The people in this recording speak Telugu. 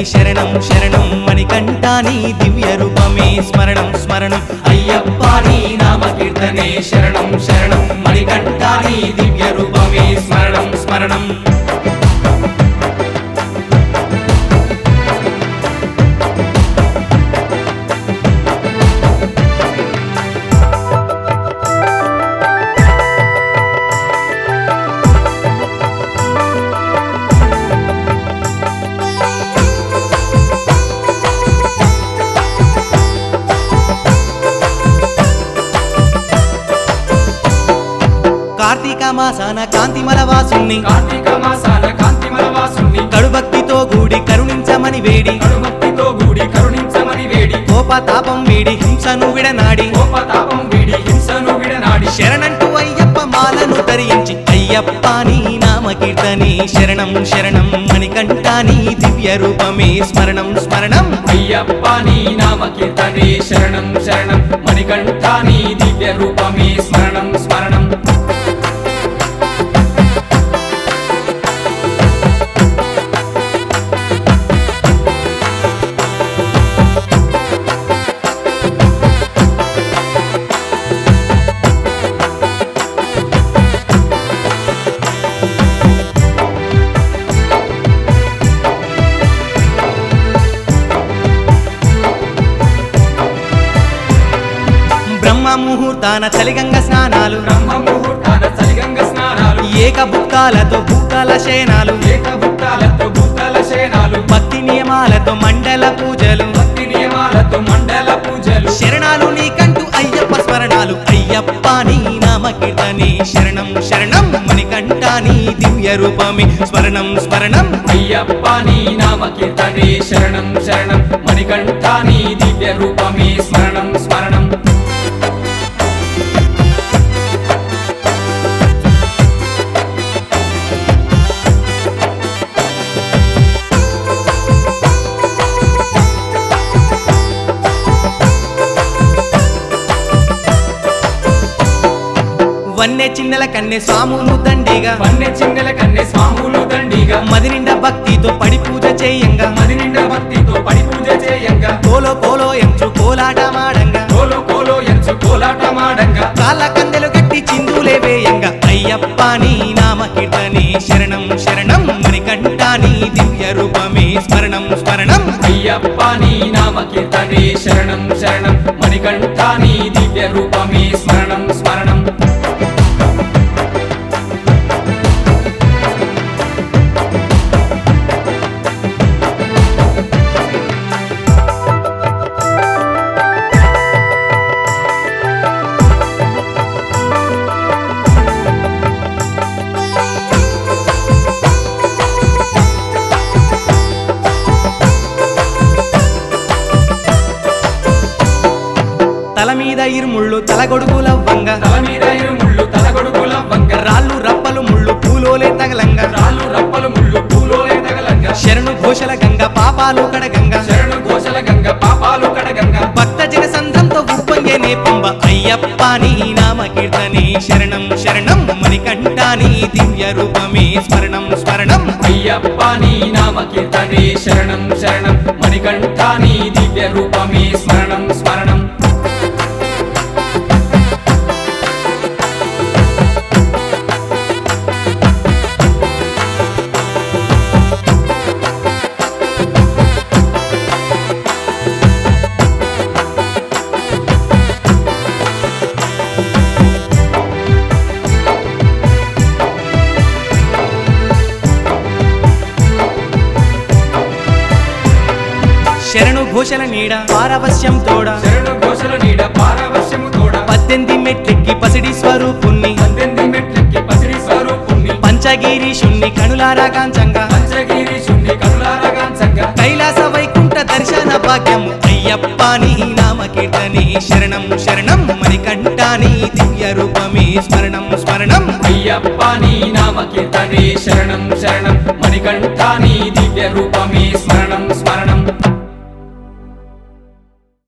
శరణం శరణం మణికంఠ నీ దివ్య రూపమే స్మరణం స్మరణం అయ్యప్ప నీ నామ కీర్తనే శరణం శరణం మణికంఠ నీ దివ్య రూపమే స్మరణం స్మరణం కార్తీక మాసాన కాంతిమల వాసుని కార్తీక మాసాన కాంతిమల వాసుని కడుభక్తితో గూడి కరుణించమని వేడి కడుభక్తితో గూడి కరుణించమని వేడి కోపతాపం వీడి హింసను విడనాడి కోపతాపం వీడి హింసను విడనాడి శరణంటూ అయ్యప్ప మాలను ధరించి అయ్యప్ప నీ నామ కీర్తని శరణం శరణం మణికంఠ నీ దివ్య రూపమే స్మరణం స్మరణం అయ్యప్ప నీ నామ కీర్తనే శరణం శరణం మణికంఠ నీ దివ్య రూపమే స్మరణం స్మరణం బ్రహ్మ ముహూర్తాన చలిగంగ స్నానాలు బ్రహ్మ ముహూర్తాన చలిగంగ స్నానాలు ఏక బుక్కాలతో భూకాల శయనాలు ఏక భుక్తాలతో భూతాల శయనాలు భక్తి నియమాలతో మండల పూజలు భక్తి నియమాలతో మండల పూజలు శరణాలు నీకంటూ అయ్యప్ప స్మరణాలు అయ్యప్ప నీ నామ కీర్తని శరణం శరణం మణికంఠ నీ దివ్య రూపమే స్మరణం స్మరణం అయ్యప్ప నీ నామ కీర్తనే శరణం శరణం మణికంఠ నీ దివ్య రూపమే స్మరణం స్మరణం వన్నె చిన్నెల కన్నె స్వాములు దండిగా వన్నె చిన్నెల కన్నె స్వాములు దండిగా మది నిండా భక్తితో పడి పూజ చేయంగా మది నిండా భక్తితో పడి పూజ చేయంగా కోలో కోలో ఎంచు కోలాట మాడంగా కోలో కోలో ఎంచు కోలాటమాడంగా కాళ్ళ కందెలు గట్టి చిందులే వేయంగా అయ్యప్ప నీ నామ కీర్తని శరణం శరణం మణికంఠ నీ దివ్య రూపమే స్మరణం స్మరణం అయ్యప్ప నీ నామ కీర్తనే శరణం శరణం మణికంఠ నీ దివ్య రూపమే స్మరణం స్మరణం తల మీద ఇరుముళ్ళు తలగొడుగులవ్వంగా తల మీద ఇరుముళ్ళు తలగొడుగుల వంగ రాళ్ళు రప్పలు ముళ్ళు పూలోలే తగలంగా రాళ్ళు రప్పలు ముళ్ళు పూలోలే తగలంగా శరణు ఘోషల గంగ పాపాలు కడగంగా శరణు ఘోషల గంగ పాపాలు కడగంగా భక్త జన సంద్రంతో ఉప్పొంగే నే పంబ అయ్యప్ప నీ నామ కీర్తని శరణం శరణం మణికంఠ నీ దివ్య రూపమే స్మరణం స్మరణం అయ్యప్ప నీ నామ కీర్తనే శరణం శరణం మణికంఠ నీ దివ్య రూపమే స్మరణం స్మరణం శరణు ఘోషల నీడ పారవశ్యం తోడ శరణు ఘోషల నీడ పారవశ్యము తోడ పద్దెనిమిది మెట్లెక్కి పసిడి స్వరూపుణ్ణి పద్దెనిమిది మెట్లెక్కి పసిడి స్వరూపుణ్ణి పంచగిరీషుణ్ణి కనులారా కాంచంగా పంచగిరి శుణ్ణి కరులారగాంచంగా కైలాస వైకుంఠ దర్శన భాగ్యము అయ్యప్ప నీ నామ కీర్తని శరణం శరణం మణికంఠ నీ దివ్య రూపమే స్మరణం స్మరణం అయ్యప్ప నీ నామ కీర్తనే శరణం శరణం మణికంఠ నీ దివ్య రూపమే స్మరణం స్మరణం